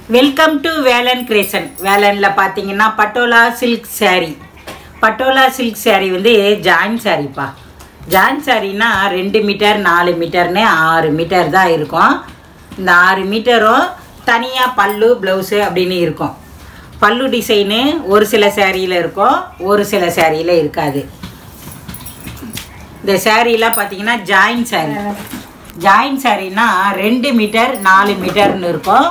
welcome to Velan கிரேசன் வேலனில் பார்த்தீங்கன்னா Patola silk saree Patola silk saree வந்து ஜாயின் சாரீப்பா ஜாயின் சாரீனா ரெண்டு மீட்டர் நாலு மீட்டர்னு ஆறு மீட்டர் தான் இருக்கும் இந்த ஆறு மீட்டரும் தனியாக பல்லு ப்ளவுஸு அப்படின்னு இருக்கும் பல்லு டிசைனு ஒரு சில சேரீயில் இருக்கும் ஒரு சில சேரீயில் இருக்காது இந்த சேரீலாம் பார்த்தீங்கன்னா ஜாயின் saree ஜாயின் சாரீனா ரெண்டு மீட்டர் நாலு மீட்டர்னு இருக்கும்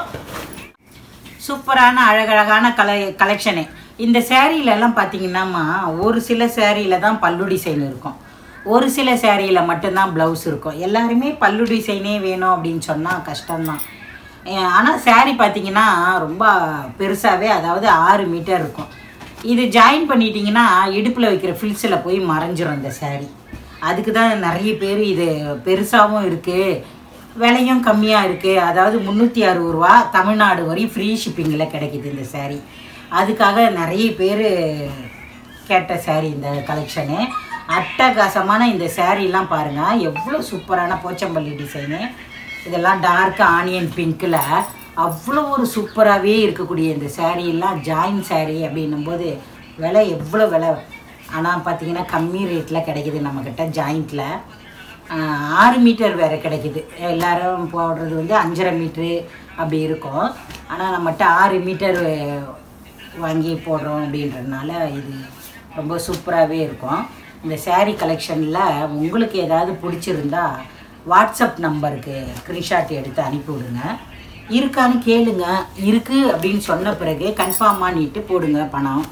சூப்பரான அழகழகான கலை கலெக்ஷனு இந்த சேரீலெல்லாம் பார்த்தீங்கன்னாம்மா ஒரு சில சேரீல தான் பல்லு டிசைன் இருக்கும் ஒரு சில சேரீயில் மட்டும்தான் ப்ளவுஸ் இருக்கும் எல்லாருமே பல்லு டிசைனே வேணும் அப்படின்னு சொன்னால் கஷ்டம்தான் ஆனால் saree பார்த்தீங்கன்னா ரொம்ப பெருசாகவே அதாவது ஆறு மீட்டர் இருக்கும் இது ஜாயின் பண்ணிட்டீங்கன்னா இடுப்பில் வைக்கிற ஃபில்ஸில் போய் மறைஞ்சிரும் இந்த saree அதுக்கு தான் நிறைய பேர் இது பெருசாகவும் இருக்குது விலையும் கம்மியாக இருக்குது அதாவது முந்நூற்றி அறுபது ரூபா தமிழ்நாடு வரையும் ஃப்ரீ ஷிப்பிங்கில் கிடைக்குது இந்த saree அதுக்காக நிறைய பேர் கேட்ட saree இந்த கலெக்ஷனு அட்டகாசமான இந்த சாரீலாம் பாருங்கள் எவ்வளோ சூப்பரான போச்சம்பள்ளி டிசைனு இதெல்லாம் டார்க் ஆனியன் பிங்க்கில் அவ்வளோ ஒரு சூப்பராகவே இருக்கக்கூடிய இந்த saree எல்லாம் ஜாயின் saree அப்படின்னும் போது விலை எவ்வளோ விலை ஆனால் பார்த்தீங்கன்னா கம்மி ரேட்டில் கிடைக்குது நம்மக்கிட்ட ஜாயிண்ட்டில் ஆறு மீட்டர் வேறு கிடைக்குது எல்லாரும் போடுறது வந்து அஞ்சரை மீட்ரு அப்படி இருக்கும் ஆனால் நம்மகிட்ட ஆறு மீட்டர் வாங்கி போடுறோம் அப்படின்றதுனால இது ரொம்ப சூப்பராகவே இருக்கும் இந்த saree கலெக்ஷனில் உங்களுக்கு ஏதாவது பிடிச்சிருந்தா வாட்ஸ்அப் நம்பருக்கு ஸ்க்ரீன்ஷாட் எடுத்து அனுப்பி விடுங்க இருக்கான்னு கேளுங்க இருக்குது அப்படின்னு சொன்ன பிறகு கன்ஃபார்ம் பண்ணிட்டு போடுங்க பணம்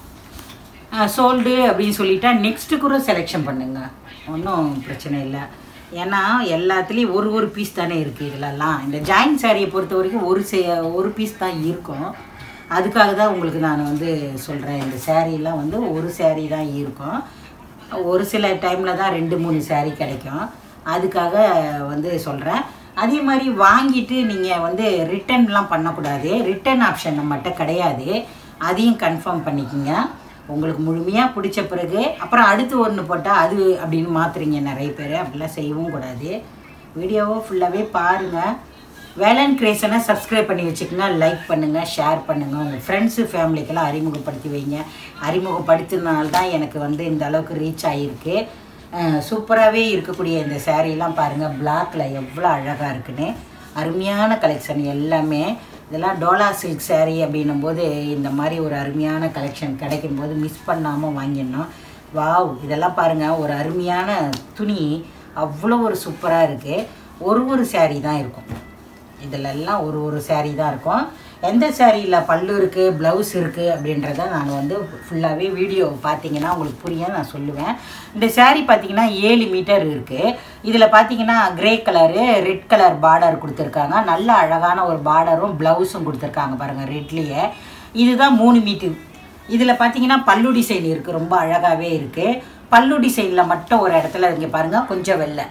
சோல்டு அப்படின்னு சொல்லிட்டா நெக்ஸ்ட்டு கூட செலெக்ஷன் பண்ணுங்க ஒன்றும் பிரச்சனை இல்லை ஏன்னா எல்லாத்துலேயும் ஒரு ஒரு பீஸ் தானே இருக்குது இதிலெல்லாம் இந்த ஜாயின் சாரியை பொறுத்த வரைக்கும் ஒரு சே ஒரு பீஸ் தான் இருக்கும் அதுக்காக தான் உங்களுக்கு நான் வந்து சொல்கிறேன் இந்த சேரீலாம் வந்து ஒரு saree தான் இருக்கும் ஒரு சில டைமில் தான் ரெண்டு மூணு saree கிடைக்கும் அதுக்காக வந்து சொல்கிறேன் அதே மாதிரி வாங்கிட்டு நீங்கள் வந்து ரிட்டர்ன்லாம் பண்ணக்கூடாது ரிட்டர்ன் ஆப்ஷன் நம்மகிட்ட கிடையாது அதையும் கன்ஃபார்ம் பண்ணிக்கோங்க உங்களுக்கு முழுமையாக பிடிச்ச பிறகு அப்புறம் அடுத்து ஒன்று போட்டால் அது அப்படின்னு மாற்றுறீங்க நிறைய பேர் அப்படிலாம் செய்யவும் கூடாது வீடியோவை ஃபுல்லாகவே பாருங்கள் வேலன் கிரேசனை சப்ஸ்கிரைப் பண்ணி வச்சுக்கோங்க லைக் பண்ணுங்கள் ஷேர் பண்ணுங்கள் உங்கள் ஃப்ரெண்ட்ஸு ஃபேமிலிக்கெல்லாம் அறிமுகப்படுத்தி வைங்க அறிமுகப்படுத்தினால தான் எனக்கு வந்து இந்த அளவுக்கு ரீச் ஆகிருக்கு சூப்பராகவே இருக்கக்கூடிய இந்த சேரீலாம் பாருங்கள் பிளாக்ல எவ்வளோ அழகாக இருக்குன்னு அருமையான கலெக்ஷன் எல்லாமே இதெல்லாம் டோலா சில்க் saree அப்படின்னும் போது இந்த மாதிரி ஒரு அருமையான கலெக்ஷன் கிடைக்கும் போது மிஸ் பண்ணாமல் வாங்கிடணும் வாவ் இதெல்லாம் பாருங்கள் ஒரு அருமையான துணி அவ்வளோ ஒரு சூப்பராக இருக்குது ஒரு ஒரு saree தான் இருக்கும் இதிலெல்லாம் ஒரு ஒரு saree தான் இருக்கும் எந்த சாரியில் பல்லு இருக்குது ப்ளவுஸ் இருக்குது அப்படின்றத நான் வந்து ஃபுல்லாகவே வீடியோ பார்த்தீங்கன்னா உங்களுக்கு புரியும் நான் சொல்லுவேன் இந்த saree பார்த்தீங்கன்னா ஏழு மீட்டர் இருக்குது இதில் பார்த்தீங்கன்னா grey colour red colour border கொடுத்துருக்காங்க நல்ல அழகான ஒரு பார்டரும் ப்ளவுஸும் கொடுத்துருக்காங்க பாருங்கள் ரெட்லேயே இதுதான் மூணு மீட்டர் இதில் பார்த்தீங்கன்னா பல்லு டிசைன் இருக்குது ரொம்ப அழகாகவே இருக்குது பல்லு டிசைனில் மட்டும் ஒரு இடத்துல இங்கே பாருங்கள் கொஞ்சம் வெள்ளை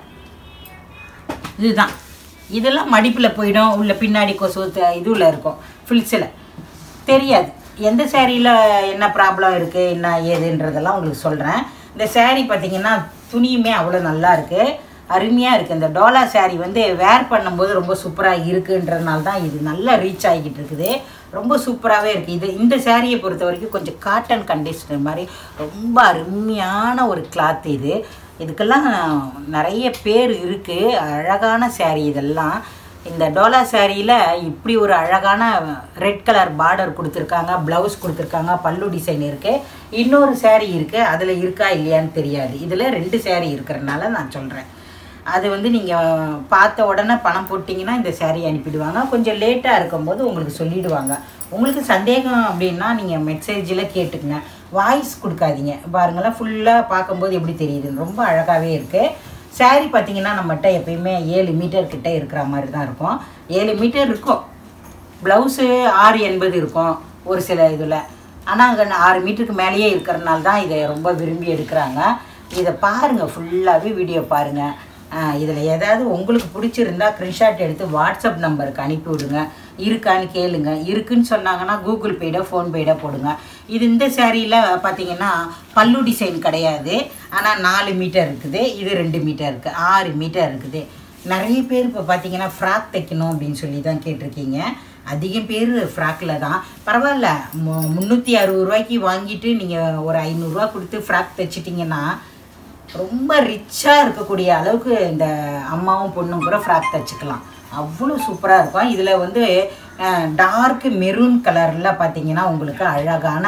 இதுதான் இதெல்லாம் மடிப்பில் போயிடும் உள்ள பின்னாடி கொசு த- இதுல இருக்கும் ஃபில்ஸில் தெரியாது எந்த சேரீயில் என்ன ப்ராப்ளம் இருக்குது என்ன ஏதுன்றதெல்லாம் உங்களுக்கு சொல்கிறேன் இந்த saree பார்த்தீங்கன்னா துணியுமே அவ்வளோ நல்லா இருக்குது அருமையாக இருக்குது இந்த டோலா saree வந்து வேர் பண்ணும்போது ரொம்ப சூப்பராக இருக்குன்றதுனால தான் இது நல்லா ரீச் ஆகிக்கிட்டு இருக்குது ரொம்ப சூப்பராகவே இருக்குது இது இந்த சாரியை பொறுத்த வரைக்கும் கொஞ்சம் காட்டன் கண்டிஷனர் மாதிரி ரொம்ப அருமையான ஒரு கிளாத் இது இதுக்கெல்லாம் நிறைய பேர் இருக்குது அழகான saree இதெல்லாம் இந்த டோலா சாரியில் இப்படி ஒரு அழகான ரெட் கலர் பார்டர் கொடுத்துருக்காங்க ப்ளவுஸ் கொடுத்துருக்காங்க பல்லு டிசைன் இருக்குது இன்னொரு saree இருக்குது அதில் இருக்கா இல்லையான்னு தெரியாது இதில் ரெண்டு saree இருக்கிறனால நான் சொல்கிறேன் அது வந்து நீங்கள் பார்த்த உடனே பணம் போட்டிங்கன்னா இந்த saree அனுப்பிடுவாங்க கொஞ்சம் லேட்டாக இருக்கும்போது உங்களுக்கு சொல்லிடுவாங்க உங்களுக்கு சந்தேகம் அப்படின்னா நீங்கள் மெசேஜில் கேட்டுக்குங்க வாய்ஸ் கொடுக்காதீங்க பாருங்களேன் ஃபுல்லாக பார்க்கும்போது எப்படி தெரியுதுன்னு ரொம்ப அழகாகவே இருக்குது saree பார்த்தீங்கன்னா நம்மகிட்ட எப்பயுமே ஏழு மீட்டர் கிட்ட இருக்கிற மாதிரி தான் இருக்கும் ஏழு மீட்டர் இருக்கும் ப்ளவுஸு ஆறு எண்பது இருக்கும் ஒரு சில இதில் ஆனால் அங்கே ஆறு மீட்டருக்கு மேலேயே இருக்கிறனால தான் இதை ரொம்ப விரும்பி எடுக்கிறாங்க இதை பாருங்கள் ஃபுல்லாகவே வீடியோ பாருங்கள் இதில் ஏதாவது உங்களுக்கு பிடிச்சிருந்தா ஸ்க்ரீன்ஷாட் எடுத்து வாட்ஸ்அப் நம்பருக்கு அனுப்பி விடுங்க இருக்கான்னு கேளுங்க இருக்குன்னு சொன்னாங்கன்னா கூகுள் பேடோ ஃபோன்பேடோ போடுங்க இது இந்த சேரீயில் பார்த்தீங்கன்னா பல்லு டிசைன் கிடையாது ஆனால் நாலு மீட்டர் இருக்குது இது ரெண்டு மீட்டர் இருக்குது ஆறு மீட்டர் இருக்குது நிறைய பேர் இப்போ பார்த்தீங்கன்னா ஃப்ராக் தைக்கணும் அப்படின்னு சொல்லி தான் கேட்டிருக்கீங்க அதிகம் பேர் ஃப்ராக்கில் தான் பரவாயில்ல மு முந்நூற்றி அறுபது ரூபாய்க்கு வாங்கிட்டு நீங்கள் ஒரு ஐநூறுரூவா கொடுத்து ஃப்ராக் தைச்சிட்டிங்கன்னா ரொம்ப ரிச்சாக இருக்கக்கூடிய அளவுக்கு இந்த அம்மாவும் பொண்ணும் கூட ஃப்ராக் தைச்சிக்கலாம் அவ்வளோ சூப்பராக இருக்கும் இதில் வந்து டார்க் மெரூன் கலரில் பார்த்தீங்கன்னா உங்களுக்கு அழகான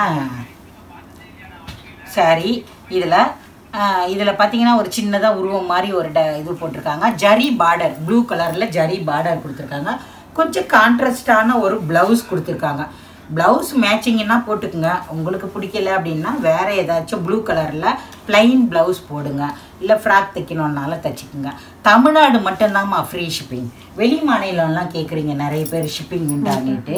saree இதில் இதில் பார்த்தீங்கன்னா ஒரு சின்னதாக உருவம் மாதிரி ஒரு ட இது போட்டிருக்காங்க ஜரி பார்டர் ப்ளூ கலரில் ஜரி பார்டர் கொடுத்துருக்காங்க கொஞ்சம் கான்ட்ராஸ்டான ஒரு ப்ளவுஸ் கொடுத்துருக்காங்க ப்ளவுஸ் மேட்சிங்னா போட்டுக்குங்க உங்களுக்கு பிடிக்கல அப்படின்னா வேறு ஏதாச்சும் ப்ளூ கலரில் ப்ளைன் ப்ளவுஸ் போடுங்க இல்லை ஃப்ராக் தைக்கணுன்னால தைச்சிக்குங்க தமிழ்நாடு மட்டும்தாம்மா ஃப்ரீ ஷிப்பிங் வெளி மாநிலம்லாம் கேட்குறீங்க நிறைய பேர் ஷிப்பிங் உண்டானிட்டு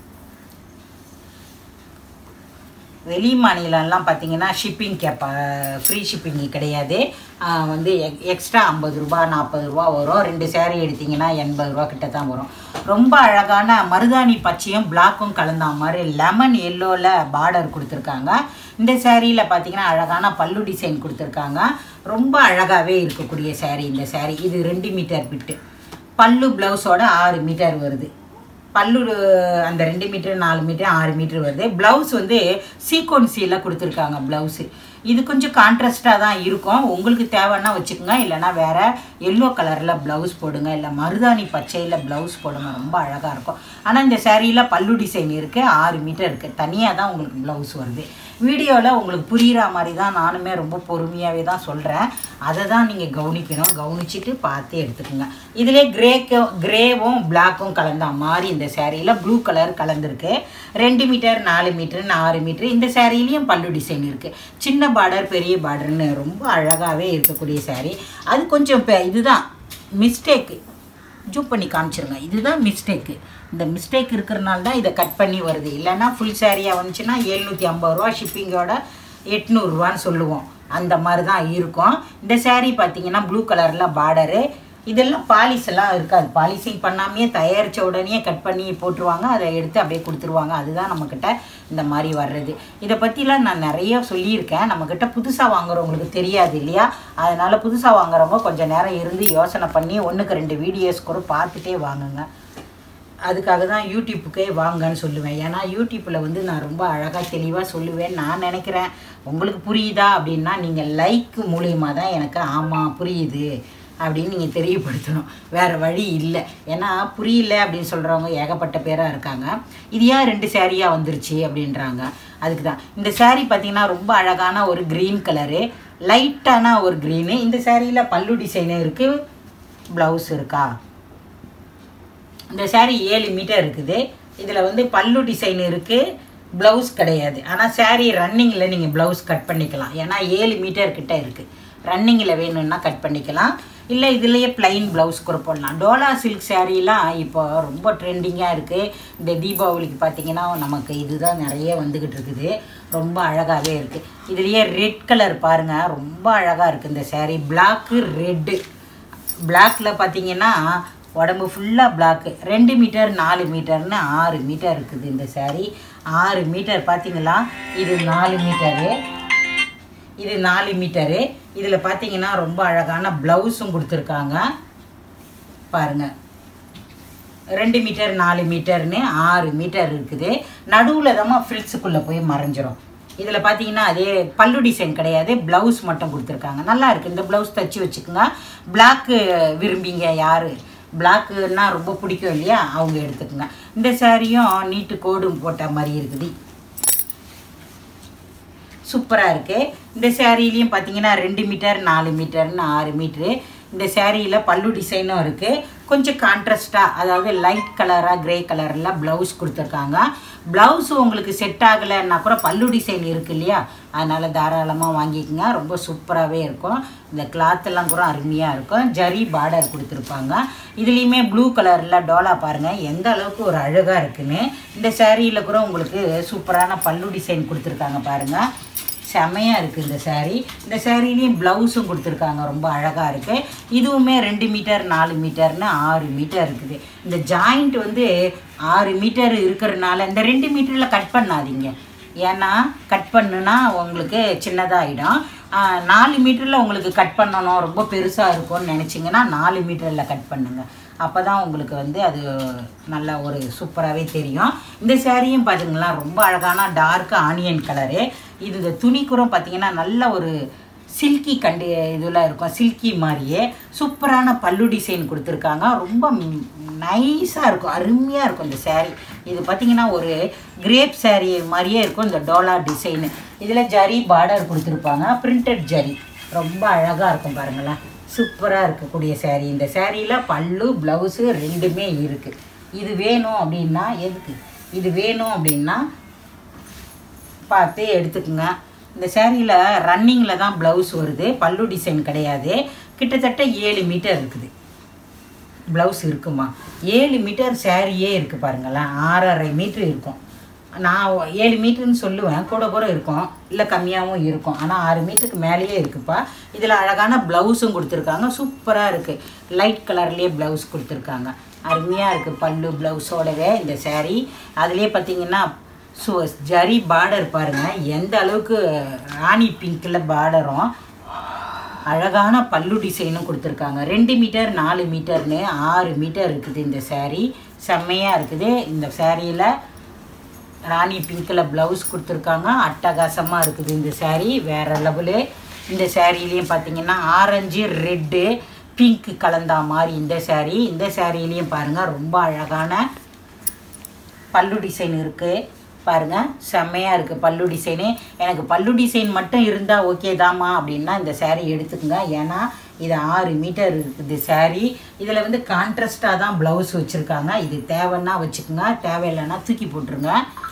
வெளி மாநிலம்லாம் பார்த்தீங்கன்னா ஷிப்பிங் கேப்பா ஃப்ரீ ஷிப்பிங் கிடையாது ஆஹ் வந்து எக் எக்ஸ்ட்ரா ஐம்பது ரூபா நாற்பது ரூபா வரும் ரெண்டு சேரீ எடுத்தீங்கன்னா எண்பது ரூபா கிட்ட தான் வரும் ரொம்ப அழகான மருதாணி பச்சையும் பிளாக்கும் கலந்த மாதிரி லெமன் எல்லோவில் பார்டர் கொடுத்துருக்காங்க இந்த சேரீயில் பார்த்தீங்கன்னா அழகான பல்லு டிசைன் கொடுத்துருக்காங்க ரொம்ப அழகாகவே இருக்கக்கூடிய saree இந்த saree இது ரெண்டு மீட்டர் பிட்டு பல்லு ப்ளவுஸோட ஆறு மீட்டர் வருது பல்லு அந்த ரெண்டு மீட்டர் நாலு மீட்டர் ஆறு மீட்டர் வருது ப்ளவுஸ் வந்து சீக்வன்சியில் கொடுத்துருக்காங்க ப்ளவுஸு இது கொஞ்சம் கான்ட்ராஸ்டாக தான் இருக்கும் உங்களுக்கு தேவைன்னா வச்சுக்கோங்க இல்லைன்னா வேற எல்லோ கலரில் ப்ளவுஸ் போடுங்க இல்லை மருதாணி பச்சையில் ப்ளவுஸ் போடுங்க ரொம்ப அழகாக இருக்கும் ஆனால் இந்த சேரீயில் பல்லு டிசைன் இருக்குது ஆறு மீட்டர் இருக்குது தனியாக தான் உங்களுக்கு ப்ளவுஸ் வருது வீடியோவில் உங்களுக்கு புரிகிற மாதிரி தான் நானுமே ரொம்ப பொறுமையாகவே தான் சொல்கிறேன் அதை தான் நீங்கள் கவனிக்கணும் கவனிச்சிட்டு பார்த்து எடுத்துக்கோங்க இதிலே கிரேக்கும் கிரேவும் பிளாக்கும் கலந்த மாதிரி இந்த சேரீயில் ப்ளூ கலர் கலந்துருக்கு ரெண்டு மீட்டர் நாலு மீட்டர் ஆறு மீட்டர் இந்த சேரீலையும் பல்லு டிசைன் இருக்குது சின்ன பார்டர் பெரிய பார்டர்னு ரொம்ப அழகாகவே இருக்கக்கூடிய saree அது கொஞ்சம் பெ- இதுதான் மிஸ்டேக்கு ஜூப் பண்ணி காமிச்சிருங்க இதுதான் மிஸ்டேக்கு இந்த மிஸ்டேக் இருக்கிறனால தான் இதை கட் பண்ணி வருது இல்லைன்னா ஃபுல் சாரியாக வந்துச்சுன்னா எழுநூற்றி ஐம்பது ரூபா ஷிப்பிங்கோட எட்நூறுரூவான்னு சொல்லுவோம் அந்த மாதிரி தான் இருக்கும் இந்த saree பார்த்தீங்கன்னா ப்ளூ கலரில் பார்டரு இதெல்லாம் பாலிஸ் எல்லாம் இருக்காது பாலிசிங் பண்ணாமையே தயாரித்த உடனே கட் பண்ணி போட்டுருவாங்க அதை எடுத்து அப்படியே கொடுத்துருவாங்க அதுதான் நம்மக்கிட்ட இந்த மாதிரி வர்றது இதை பற்றிலாம் நான் நிறைய சொல்லியிருக்கேன் நம்மக்கிட்ட புதுசாக வாங்குறவங்களுக்கு தெரியாது இல்லையா அதனால் புதுசாக வாங்குறவங்க கொஞ்சம் நேரம் இருந்து யோசனை பண்ணி ஒன்றுக்கு ரெண்டு வீடியோஸ் கூட பார்த்துட்டே வாங்குங்க அதுக்காக தான் யூடியூப்புக்கே வாங்கன்னு சொல்லுவேன் ஏன்னா யூடியூப்பில் வந்து நான் ரொம்ப அழகாக தெளிவாக சொல்லுவேன் நான் நினைக்கிறேன் உங்களுக்கு புரியுதா அப்படின்னா நீங்கள் லைக் மூலியமா தான் எனக்கு ஆமாம் புரியுது அப்படின்னு நீங்கள் தெரியப்படுத்தணும் வேறு வழி இல்லை ஏன்னா புரியல அப்படின்னு சொல்கிறவங்க ஏகப்பட்ட பேராக இருக்காங்க இது ஏன் ரெண்டு சேரீயாக வந்துருச்சு அப்படின்றாங்க அதுக்கு தான் இந்த saree பார்த்தீங்கன்னா ரொம்ப அழகான ஒரு க்ரீன் கலரு லைட்டான ஒரு க்ரீனு இந்த சேரீயில் பல்லு டிசைனும் இருக்குது ப்ளவுஸ் இருக்கா இந்த saree ஏழு மீட்டர் இருக்குது இதில் வந்து பல்லு டிசைன் இருக்குது ப்ளவுஸ் கிடையாது ஆனால் saree ரன்னிங்கில் நீங்கள் ப்ளவுஸ் கட் பண்ணிக்கலாம் ஏன்னா ஏழு மீட்டர் கிட்ட இருக்குது ரன்னிங்கில் வேணும்னா கட் பண்ணிக்கலாம் இல்லை இதுலேயே ப்ளைன் ப்ளவுஸ் கூட போடலாம் டோலா சில்க் சாரீலாம் இப்போ ரொம்ப ட்ரெண்டிங்காக இருக்குது இந்த தீபாவளிக்கு பார்த்தீங்கன்னா நமக்கு இதுதான் நிறைய வந்துக்கிட்டு இருக்குது ரொம்ப அழகாகவே இருக்குது இதுலேயே ரெட் கலர் பாருங்கள் ரொம்ப அழகாக இருக்குது இந்த saree பிளாக்கு ரெட்டு பிளாக்ல பார்த்தீங்கன்னா உடம்பு ஃபுல்லாக பிளாக்கு ரெண்டு மீட்டர் நாலு மீட்டர்னு ஆறு மீட்டர் இருக்குது இந்த saree ஆறு மீட்டர் பார்த்தீங்களா இது நாலு மீட்டரு இது நாலு மீட்டரு இதில் பார்த்தீங்கன்னா ரொம்ப அழகான ப்ளவுஸும் கொடுத்துருக்காங்க பாருங்க ரெண்டு மீட்டர் நாலு மீட்டர்னு ஆறு மீட்டர் இருக்குது நடுவில் தான் ஃப்ரில்ஸுக்குள்ளே போய் மறைஞ்சிரும் இதில் பார்த்தீங்கன்னா அதே பல்லு டிசைன் கிடையாது ப்ளவுஸ் மட்டும் கொடுத்துருக்காங்க நல்லா இருக்குது இந்த ப்ளவுஸ் தச்சு வச்சுக்கோங்க பிளாக்கு விரும்பிங்க யார் பிளாக்குன்னா ரொம்ப பிடிக்கும் இல்லையா அவங்க எடுத்துக்கோங்க இந்த சாரியும் நீட்டு கோடும் போட்ட மாதிரி இருக்குது சூப்பராக இருக்குது இந்த சேரீலையும் பார்த்தீங்கன்னா ரெண்டு மீட்டர் நாலு மீட்டர்னு ஆறு மீட்ரு இந்த சேரீயில் பல்லு டிசைனும் இருக்குது கொஞ்சம் கான்ட்ராஸ்டாக அதாவது லைட் கலராக கிரே கலரில் ப்ளவுஸ் கொடுத்துருக்காங்க ப்ளவுஸ் உங்களுக்கு செட் ஆகலைன்னா கூட பல்லு டிசைன் இருக்குது இல்லையா அதனால் தாராளமாக வாங்கிக்கோங்க ரொம்ப சூப்பராகவே இருக்கும் இந்த cloth எல்லாம் கூட அருமையாக இருக்கும் ஜரி பார்டர் கொடுத்துருப்பாங்க இதுலேயுமே ப்ளூ கலரில் டோலா பாருங்கள் எந்த அளவுக்கு ஒரு அழகாக இருக்குன்னு இந்த சேரீயில் கூட உங்களுக்கு சூப்பரான பல்லு டிசைன் கொடுத்துருக்காங்க பாருங்கள் செமையாக இருக்குது இந்த saree இந்த சேரீலையும் ப்ளவுஸும் கொடுத்துருக்காங்க ரொம்ப அழகாக இருக்குது இதுவுமே ரெண்டு மீட்டர் நாலு மீட்டர்னு ஆறு மீட்டர் இருக்குது இந்த ஜாயிண்ட் வந்து ஆறு மீட்டர் இருக்கிறனால இந்த ரெண்டு மீட்டரில் கட் பண்ணாதீங்க ஏன்னா கட் பண்ணுனா உங்களுக்கு சின்னதாகிடும் நாலு மீட்டரில் உங்களுக்கு கட் பண்ணணும் ரொம்ப பெருசாக இருக்கும்னு நினச்சிங்கன்னா நாலு மீட்டரில் கட் பண்ணுங்கள் அப்போ தான் உங்களுக்கு வந்து அது நல்ல ஒரு சூப்பராகவே தெரியும் இந்த சேரீயும் பார்த்தீங்களா ரொம்ப அழகான டார்க் ஆனியன் கலரு இது இந்த துணி கூட பார்த்தீங்கன்னா நல்ல ஒரு சில்கி கண்டு இதில் இருக்கும் சில்கி மாதிரியே சூப்பரான பல்லு டிசைன் கொடுத்துருக்காங்க ரொம்ப நைஸாக இருக்கும் அருமையாக இருக்கும் இந்த saree இது பார்த்தீங்கன்னா ஒரு கிரேப் saree மாதிரியே இருக்கும் இந்த டோலா டிசைனு இதில் ஜரி பார்டர் கொடுத்துருப்பாங்க பிரிண்டட் ஜரி ரொம்ப அழகாக இருக்கும் பாருங்களேன் சூப்பராக இருக்கக்கூடிய saree இந்த சேரீயில் பல்லு ப்ளவுஸு ரெண்டுமே இருக்குது இது வேணும் அப்படின்னா எதுக்கு இது வேணும் அப்படின்னா பார்த்து எடுத்துக்கோங்க இந்த சேரீயில் ரன்னிங்கில் தான் ப்ளவுஸ் வருது பல்லு டிசைன் கிடையாது கிட்டத்தட்ட ஏழு மீட்டர் இருக்குது ப்ளவுஸ் இருக்குமா ஏழு மீட்டர் சேரீயே இருக்குது பாருங்களேன் ஆறரை மீட்ரு இருக்கும் நான் ஏழு மீட்டர்னு சொல்லுவேன் கூட கூட இருக்கும் இல்லை கம்மியாகவும் இருக்கும் ஆனால் ஆறு மீட்டருக்கு மேலேயே இருக்குப்பா இதில் அழகான ப்ளவுஸும் கொடுத்துருக்காங்க சூப்பராக இருக்குது லைட் கலர்லேயே ப்ளவுஸ் கொடுத்துருக்காங்க அருமையாக இருக்குது பல்லு ப்ளவுஸோடவே இந்த saree அதுலேயே பார்த்தீங்கன்னா ஸோ ஜரி பார்டர் பாருங்கள் எந்த அளவுக்கு ராணி பிங்க்கில் பார்டரும் அழகான பல்லு டிசைனும் கொடுத்துருக்காங்க ரெண்டு மீட்டர் நாலு மீட்டர்னு ஆறு மீட்டர் இருக்குது இந்த saree செம்மையாக இருக்குது இந்த சேரீயில் ராணி பிங்க்கில் ப்ளவுஸ் கொடுத்துருக்காங்க அட்டகாசமாக இருக்குது இந்த saree வேறு லெவலு இந்த சேரீலையும் பார்த்தீங்கன்னா ஆரஞ்சு ரெட்டு பிங்க் கலந்தா மாதிரி இந்த saree இந்த சேரீலையும் பாருங்கள் ரொம்ப அழகான பல்லு டிசைன் இருக்குது பாருங்க செம்மையாக இருக்குது பல்லு டிசைனு எனக்கு பல்லு டிசைன் மட்டும் இருந்தால் ஓகே தாம்மா அப்படின்னா இந்த saree எடுத்துக்கோங்க ஏன்னா இது ஆறு மீட்டர் இருக்குது saree இதில் வந்து கான்ட்ராஸ்டாக தான் ப்ளவுஸ் வச்சுருக்காங்க இது தேவைன்னா வச்சுக்கோங்க தேவையில்லைன்னா தூக்கி போட்டுருங்க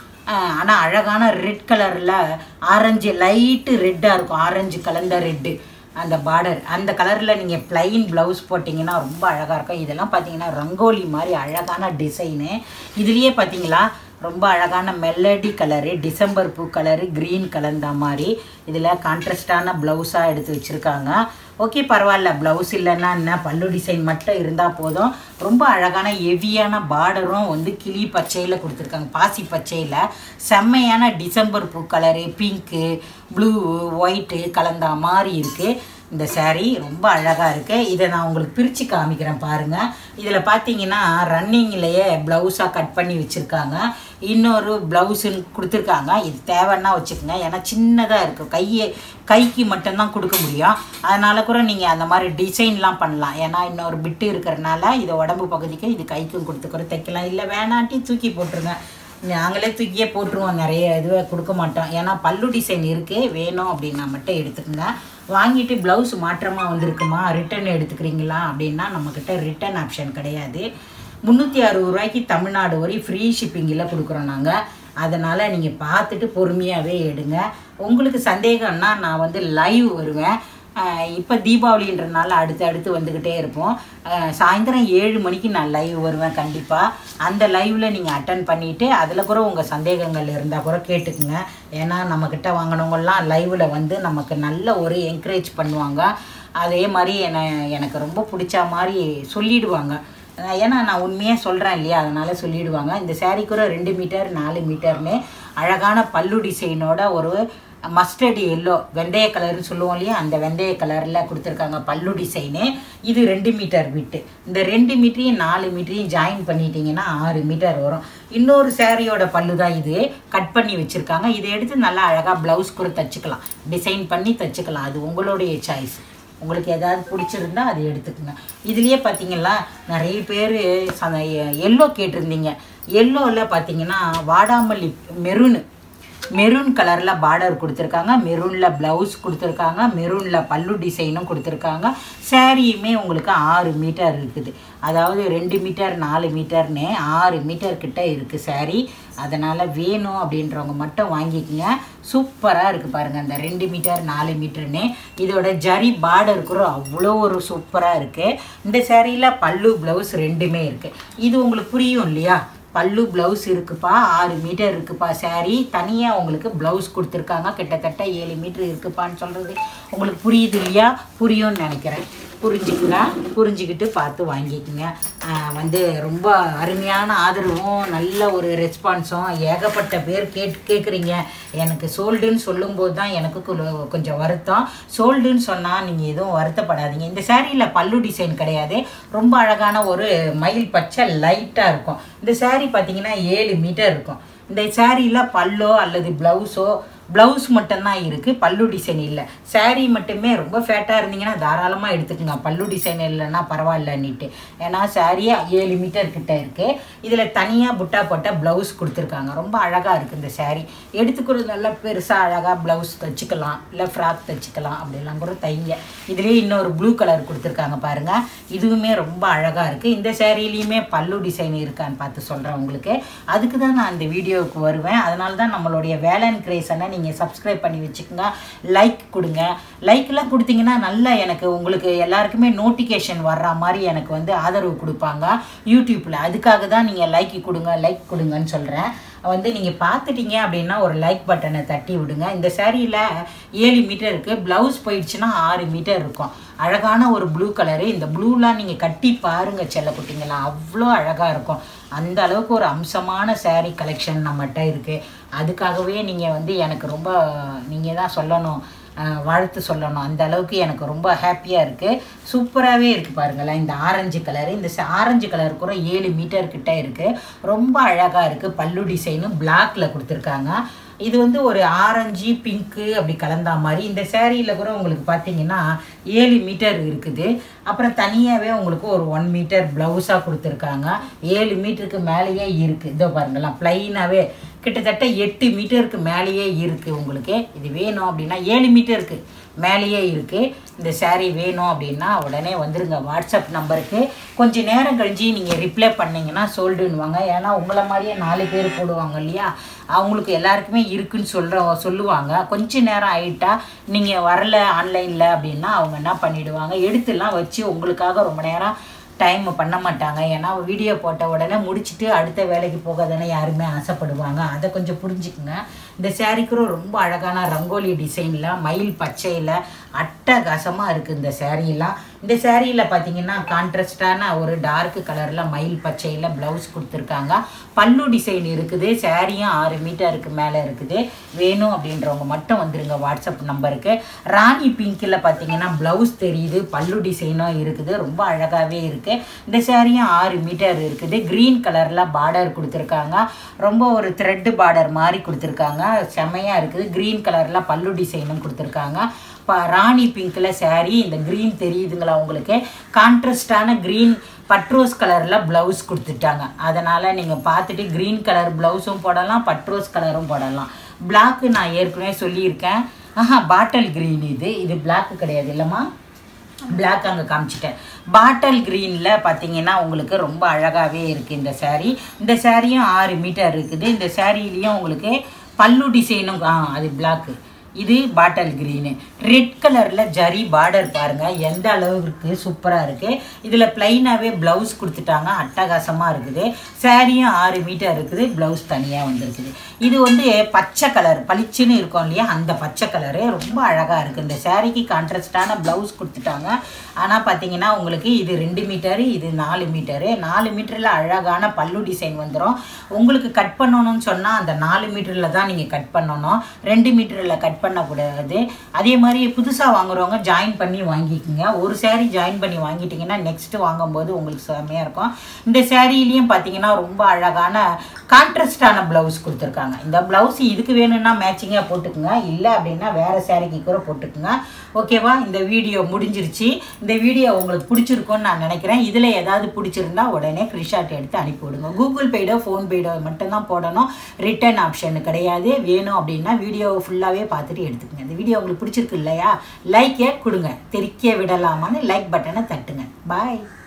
ஆனால் அழகான ரெட் கலரில் ஆரஞ்சு லைட்டு ரெட்டாக இருக்கும் ஆரஞ்சு கலந்த ரெட்டு அந்த பார்டர் அந்த கலரில் நீங்கள் ப்ளைன் ப்ளவுஸ் போட்டிங்கன்னா ரொம்ப அழகாக இருக்கும் இதெல்லாம் பார்த்தீங்கன்னா ரங்கோலி மாதிரி அழகான டிசைனு இதுலேயே பார்த்தீங்களா ரொம்ப அழகான மெல்லடி கலரு டிசம்பர் பூ கலரு க்ரீன் கலந்த மாதிரி இதில் கான்ட்ராஸ்டான ப்ளவுஸாக எடுத்து வச்சுருக்காங்க ஓகே பரவாயில்ல ப்ளவுஸ் இல்லைன்னா என்ன பல்லு டிசைன் மட்டும் இருந்தால் போதும் ரொம்ப அழகான ஹெவியான பார்டரும் வந்து கிளி பச்சையில் கொடுத்துருக்காங்க பாசி பச்சையில் செம்மையான டிசம்பர் பூ கலரு பிங்க்கு ப்ளூ ஒயிட்டு கலந்த மாதிரி இருக்குது இந்த saree ரொம்ப அழகாக இருக்குது இதை நான் உங்களுக்கு பிரித்து காமிக்கிறேன் பாருங்கள் இதில் பார்த்தீங்கன்னா ரன்னிங்லேயே ப்ளவுஸாக கட் பண்ணி வச்சுருக்காங்க இன்னொரு ப்ளவுஸுன்னு கொடுத்துருக்காங்க இது தேவைன்னா வச்சுக்கோங்க ஏன்னா சின்னதாக இருக்குது கையை கைக்கு மட்டும்தான் கொடுக்க முடியும் அதனால் கூட நீங்கள் அந்த மாதிரி டிசைன்லாம் பண்ணலாம் ஏன்னா இன்னொரு பிட்டு இருக்கிறனால இதை உடம்பு பகுதிக்கு இது கைக்கும் கொடுத்துக்கிற தைக்கலாம் இல்லை வேணாட்டி தூக்கி போட்டுருங்க நாங்களே தூக்கியே போட்டுருவோம் நிறைய இதுவே கொடுக்க மாட்டோம் ஏன்னா பல்லு டிசைன் இருக்குது வேணும் அப்படின்னா மட்டும் எடுத்துக்கோங்க வாங்கிட்டு ப்ளவுஸ் மாற்றமாக வந்திருக்குமா ரிட்டர்ன் எடுத்துக்கிறீங்களா அப்படின்னா நம்மக்கிட்ட ரிட்டர்ன் ஆப்ஷன் கிடையாது முந்நூற்றி அறுபது ரூபாய்க்கு தமிழ்நாடு வரை ஃப்ரீ ஷிப்பிங்கில் கொடுக்குறோம் நாங்கள் அதனால் நீங்கள் பார்த்துட்டு பொறுமையாகவே எடுங்க உங்களுக்கு சந்தேகம்னா நான் வந்து லைவ் வருவேன் இப்போ தீபாவளின்றனால அடுத்து அடுத்து வந்துக்கிட்டே இருப்போம் அஹ் சாயந்தரம் ஏழு மணிக்கு நான் லைவ் வருவேன் கண்டிப்பாக அந்த லைவில் நீங்கள் அட்டன் பண்ணிவிட்டு அதில் கூட உங்கள் சந்தேகங்கள் இருந்தால் கூட கேட்டுக்குங்க ஏன்னா நம்மக்கிட்ட வாங்கினவங்கலாம் லைவில் வந்து நமக்கு நல்ல ஒரு என்கரேஜ் பண்ணுவாங்க அதே மாதிரி என்னை எனக்கு ரொம்ப பிடிச்ச மாதிரி சொல்லிடுவாங்க அஹ் ஏன்னா நான் உண்மையாக சொல்கிறேன் இல்லையா அதனால் சொல்லிடுவாங்க இந்த saree கூட ரெண்டு மீட்டர் நாலு மீட்டர்னு அழகான பல்லு டிசைனோட ஒரு மஸ்டர்ட் எல்லோ வெந்தய கலர்னு சொல்லுவோம் இல்லையா அந்த வெந்தய கலரில் கொடுத்துருக்காங்க பல்லு டிசைனு இது ரெண்டு மீட்டர் விட்டு இந்த ரெண்டு மீட்டரையும் நாலு மீட்டரையும் ஜாயின் பண்ணிட்டீங்கன்னா ஆறு மீட்டர் வரும் இன்னொரு சேரீயோட பல்லு தான் இது கட் பண்ணி வச்சுருக்காங்க இதை எடுத்து நல்லா அழகாக ப்ளவுஸ் கூட தச்சுக்கலாம் டிசைன் பண்ணி தச்சுக்கலாம் அது உங்களுடைய சாய்ஸ் உங்களுக்கு ஏதாவது பிடிச்சிருந்தா அதை எடுத்துக்கோங்க இதுலேயே பார்த்தீங்களா நிறைய பேர் எல்லோ கேட்டிருந்தீங்க எல்லோவில் பார்த்தீங்கன்னா வாடாமல்லி மெரூனு மெரூன் கலரில் பார்டர் கொடுத்துருக்காங்க மெரூனில் ப்ளவுஸ் கொடுத்துருக்காங்க மெரூனில் பல்லு டிசைனும் கொடுத்துருக்காங்க சாரியுமே உங்களுக்கு ஆறு மீட்டர் இருக்குது அதாவது ரெண்டு மீட்டர் நாலு மீட்டர்னு ஆறு மீட்டர் கிட்ட இருக்குது saree அதனால் வேணும் அப்படின்றவங்க மட்டும் வாங்கிக்கோங்க சூப்பராக இருக்குது பாருங்கள் இந்த ரெண்டு மீட்டர் நாலு மீட்டர்னு இதோட ஜரி பார்டர் கூட அவ்வளோ ஒரு சூப்பராக இருக்குது இந்த சேரீயில் பல்லு ப்ளவுஸ் ரெண்டுமே இருக்குது இது உங்களுக்கு புரியும் இல்லையா பல்லு ப்ளவுஸ் இருக்குப்பா ஆறு மீட்டர் இருக்குப்பா saree தனியாக உங்களுக்கு ப்ளவுஸ் கொடுத்துருக்காங்க கிட்டத்தட்ட ஏழு மீட்டர் இருக்குப்பான்னு சொல்கிறது உங்களுக்கு புரியுது இல்லையா புரியும்னு நினைக்கிறேன் புரிஞ்சுக்குங்க புரிஞ்சுக்கிட்டு பார்த்து வாங்கிக்கோங்க ஆஹ் வந்து ரொம்ப அருமையான ஆதரவும் நல்ல ஒரு ரெஸ்பான்ஸும் ஏகப்பட்ட பேர் கேட் கேட்குறீங்க எனக்கு சோல்டுன்னு சொல்லும்போது தான் எனக்கு கொ- கொஞ்சம் வருத்தம் சோல்டுன்னு சொன்னால் நீங்கள் எதுவும் வருத்தப்படாதீங்க இந்த சேரீயில் பல்லு டிசைன் கிடையாது ரொம்ப அழகான ஒரு மயில் பச்சை லைட்டாக இருக்கும் இந்த saree பார்த்தீங்கன்னா ஏழு மீட்டர் இருக்கும் இந்த சேரீயில் பல்லோ அல்லது ப்ளவுஸோ ப்ளவுஸ் மட்டும்தான் இருக்குது பல்லு டிசைன் இல்லை saree மட்டுமே ரொம்ப ஃபேட்டாக இருந்தீங்கன்னா தாராளமாக எடுத்துக்கோங்க பல்லு டிசைன் இல்லைன்னா பரவாயில்லன்னுட்டு ஏன்னா saree ஏழு மீட்டர் கிட்ட இருக்குது இதில் தனியாக புட்டா போட்ட ப்ளவுஸ் கொடுத்துருக்காங்க ரொம்ப அழகாக இருக்குது இந்த saree எடுத்துக்கிறது நல்லா பெருசாக அழகாக ப்ளவுஸ் தைச்சிக்கலாம் இல்லை ஃப்ராக் தைச்சிக்கலாம் அப்படிலாம் கூட தைங்க இதுலேயே இன்னொரு ப்ளூ கலர் கொடுத்துருக்காங்க பாருங்கள் இதுவுமே ரொம்ப அழகாக இருக்குது இந்த சேரீலையுமே பல்லு டிசைன் இருக்கான்னு பார்த்து சொல்கிறேன் உங்களுக்கு அதுக்கு தான் நான் இந்த வீடியோவுக்கு வருவேன் அதனால தான் நம்மளுடைய வேலன் கிரேசனை நீங்கள் சப்ஸ்கிரைப் பண்ணி வச்சுக்கோங்க லைக் கொடுங்க லைக்லாம் கொடுத்தீங்கன்னா நல்லா எனக்கு உங்களுக்கு எல்லாருக்குமே நோட்டிஃபிகேஷன் வர்ற மாதிரி எனக்கு வந்து ஆதரவு கொடுப்பாங்க யூடியூப்பில் அதுக்காக தான் நீங்கள் லைக் கொடுங்க லைக் கொடுங்கன்னு சொல்கிறேன் வந்து நீங்கள் பார்த்துட்டீங்க அப்படின்னா ஒரு லைக் பட்டனை தட்டி விடுங்க இந்த சேரீயில் ஏழு மீட்டர் இருக்குது ப்ளவுஸ் போயிடுச்சுன்னா ஆறு மீட்டர் இருக்கும் அழகான ஒரு ப்ளூ கலரு இந்த ப்ளூலாம் நீங்கள் கட்டி பாருங்க செல்லக்குட்டிங்களா அவ்வளோ அழகாக இருக்கும் அந்த அளவுக்கு ஒரு அம்சமான saree கலெக்ஷன் நம்மகிட்ட இருக்குது அதுக்காகவே நீங்கள் வந்து எனக்கு ரொம்ப நீங்கள் தான் சொல்லணும் அஹ், வாழ்த்து சொல்லணும் அந்த அளவுக்கு எனக்கு ரொம்ப ஹாப்பியாக இருக்குது சூப்பராகவே இருக்குது பாருங்களேன் இந்த ஆரஞ்சு கலரு இந்த ச- ஆரஞ்சு கலர் கூட ஏழு மீட்டர் கிட்ட இருக்குது ரொம்ப அழகாக இருக்குது பல்லு டிசைனும் பிளாக்ல கொடுத்துருக்காங்க இது வந்து ஒரு ஆரஞ்சு பிங்க்கு அப்படி கலந்தா மாதிரி இந்த சேரீயில் கூட உங்களுக்கு பார்த்தீங்கன்னா ஏழு மீட்டர் இருக்குது அப்புறம் தனியாகவே உங்களுக்கு ஒரு ஒன் மீட்டர் ப்ளவுஸாக கொடுத்துருக்காங்க ஏழு மீட்டருக்கு மேலேயே இருக்குது இதோ பாருங்களேன் ப்ளைனாகவே கிட்டத்தட்ட எட்டு மீட்டருக்கு மேலேயே இருக்குது உங்களுக்கு இது வேணும் அப்படின்னா ஏழு மீட்டருக்கு மேலேயே இருக்குது இந்த saree வேணும் அப்படின்னா உடனே வந்துருங்க வாட்ஸ்அப் நம்பருக்கு கொஞ்ச நேரம் கழிச்சு நீங்கள் ரிப்ளை பண்ணீங்கன்னா சொல்லிடுவாங்க ஏன்னா உங்களை மாதிரியே நாலு பேர் போடுவாங்க இல்லையா அவங்களுக்கு எல்லாருக்குமே இருக்குன்னு சொல்கிற சொல்லுவாங்க கொஞ்ச நேரம் ஆயிட்டா நீங்கள் வரல ஆன்லைனில் அப்படின்னா அவங்க என்ன பண்ணிடுவாங்க எடுத்துலாம் வச்சு உங்களுக்காக ரொம்ப நேரம் டைம் பண்ண மாட்டாங்க ஏன்னா வீடியோ போட்ட உடனே முடிச்சுட்டு அடுத்த வேலைக்கு போக தானே யாருமே ஆசைப்படுவாங்க அதை கொஞ்சம் புரிஞ்சுக்குங்க இந்த saree கூட ரொம்ப அழகான ரங்கோலி டிசைனில் மயில் பச்சையில் அட்டகாசமாக இருக்குது இந்த சேரீலாம் இந்த சேரீயில் பார்த்தீங்கன்னா கான்ட்ராஸ்டான ஒரு டார்க் கலரில் மயில் பச்சையில் ப்ளவுஸ் கொடுத்துருக்காங்க பல்லு டிசைன் இருக்குது சேரீயும் ஆறு மீட்டருக்கு மேலே இருக்குது வேணும் அப்படின்றவங்க மட்டும் வந்துருங்க வாட்ஸ்அப் நம்பருக்கு ராணி பிங்க்கில் பார்த்தீங்கன்னா ப்ளவுஸ் தெரியுது பல்லு டிசைனும் இருக்குது ரொம்ப அழகாகவே இருக்குது இந்த சேரீயும் ஆறு மீட்டர் இருக்குது க்ரீன் கலரில் பார்டர் கொடுத்துருக்காங்க ரொம்ப ஒரு த்ரெட்டு பார்டர் மாதிரி கொடுத்துருக்காங்க செமையாக இருக்குது க்ரீன் கலரில் பல்லு டிசைனும் கொடுத்துருக்காங்க இப்போ ராணி பிங்க்கில் saree இந்த க்ரீன் தெரியுதுங்களா உங்களுக்கு கான்ட்ராஸ்டான க்ரீன் பட்ரோஸ் கலரில் ப்ளவுஸ் கொடுத்துட்டாங்க அதனால் நீங்கள் பார்த்துட்டு க்ரீன் கலர் ப்ளவுஸும் போடலாம் பட்ரோஸ் கலரும் போடலாம் பிளாக்கு நான் ஏற்கனவே சொல்லியிருக்கேன் ஆஹா பாட்டில் க்ரீன் இது இது பிளாக்கு கிடையாது இல்லைம்மா பிளாக் அங்கே காமிச்சிட்டேன் பாட்டல் க்ரீனில் பார்த்தீங்கன்னா உங்களுக்கு ரொம்ப அழகாகவே இருக்குது இந்த saree இந்த சாரியும் ஆறு மீட்டர் இருக்குது இந்த சாரிலையும் உங்களுக்கு பல்லு டிசைனும் ஆ அது பிளாக்கு இது பாட்டல் க்ரீனு ரெட் கலரில் ஜரி பார்டர் பாருங்கள் எந்த அளவுக்கு சூப்பராக இருக்குது இதில் ப்ளைனாகவே ப்ளவுஸ் கொடுத்துட்டாங்க அட்டகாசமாக இருக்குது சாரியும் ஆறு மீட்டர் இருக்குது ப்ளவுஸ் தனியாக வந்திருக்குது இது வந்து பச்சை கலர் பளிச்சுன்னு இருக்கும் இல்லையா அந்த பச்சை கலரு ரொம்ப அழகாக இருக்குது இந்த சாரிக்கு கான்ட்ராஸ்டான ப்ளவுஸ் கொடுத்துட்டாங்க ஆனால் பார்த்தீங்கன்னா உங்களுக்கு இது ரெண்டு மீட்டரு இது நாலு மீட்டரு நாலு மீட்டரில் அழகான பல்லு டிசைன் வந்துடும் உங்களுக்கு கட் பண்ணணும்னு சொன்னால் அந்த நாலு மீட்டரில் தான் நீங்கள் கட் பண்ணணும் ரெண்டு மீட்டரில் கட் பண்ணக்கூடாது அதே மாதிரி புதுசாக வாங்குறவங்க ஜாயின் பண்ணி வாங்கிக்கோங்க ஒரு saree ஜாயின் பண்ணி வாங்கிட்டீங்கன்னா நெக்ஸ்ட் வாங்கும்போது உங்களுக்கு செம்மையாக இருக்கும் இந்த சேரீலையும் பார்த்தீங்கன்னா ரொம்ப அழகான கான்ட்ராஸ்டான ப்ளவுஸ் கொடுத்துருக்காங்க இந்த ப்ளவுஸ் இதுக்கு வேணும்னா மேட்சிங்காக போட்டுக்குங்க இல்லை அப்படின்னா வேறு சேரீக்கு கூட போட்டுக்குங்க ஓகேவா இந்த வீடியோ முடிஞ்சிருச்சு இந்த வீடியோ உங்களுக்கு பிடிச்சிருக்கும்னு நான் நினைக்கிறேன் இதில் ஏதாவது பிடிச்சிருந்தா உடனே ஸ்க்ரீன்ஷாட் எடுத்து அனுப்பி விடுங்க கூகுள் பேடோ ஃபோன் பேடோ மட்டும்தான் போடணும் ரிட்டர்ன் ஆப்ஷன் கிடையாது வேணும் அப்படின்னா வீடியோ ஃபுல்லாகவே பார்த்துட்டு எடுத்துக்கங்க இந்த வீடியோ உங்களுக்கு பிடிச்சிருக்கு இல்லையா லைக்கே கொடுங்க தெரிக்க விடலாமான்னு லைக் பட்டனை தட்டுங்க பாய்